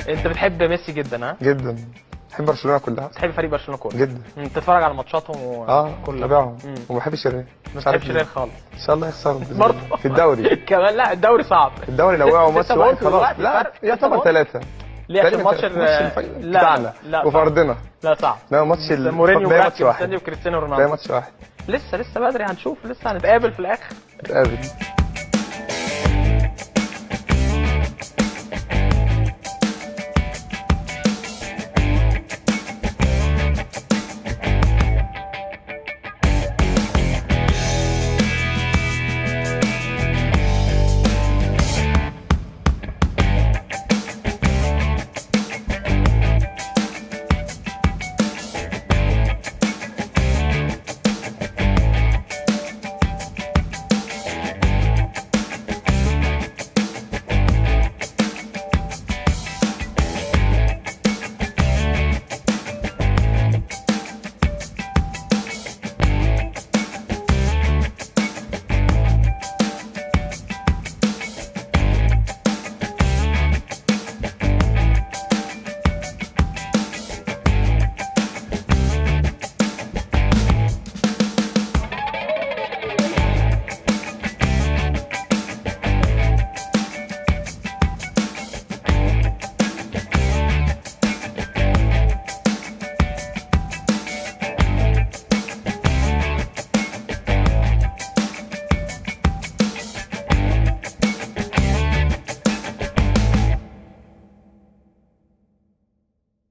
انت بتحب ميسي جدا ها جدا بحب برشلونه كلها بتحب فريق برشلونه كله جدا مم، تتفرج على ماتشاتهم و... اه كلها. تابعهم مم. وما بحبش الريال ما مش عارف بتحبش ليه. ريال خالص ان شاء الله يخسروا بإذن برضه الله. في الدوري كمان لا الدوري صعب الدوري لو وقعوا ماتش لسه واحد برضه خلاص دلوقتي لا فرق. يعتبر لسه ثلاثة ليه عشان تقريبا ماتش تلاتة. ال- ماتش الفريق لا بتاعنا لا وفي صعب. ارضنا لا صعب لا ماتش ال- مورينيو باقي وماتش ماتش واحد وكريستيانو باقي رونالدو ماتش واحد لسه لسه بدري هنشوف لسه هنتقابل في الاخر نتقابل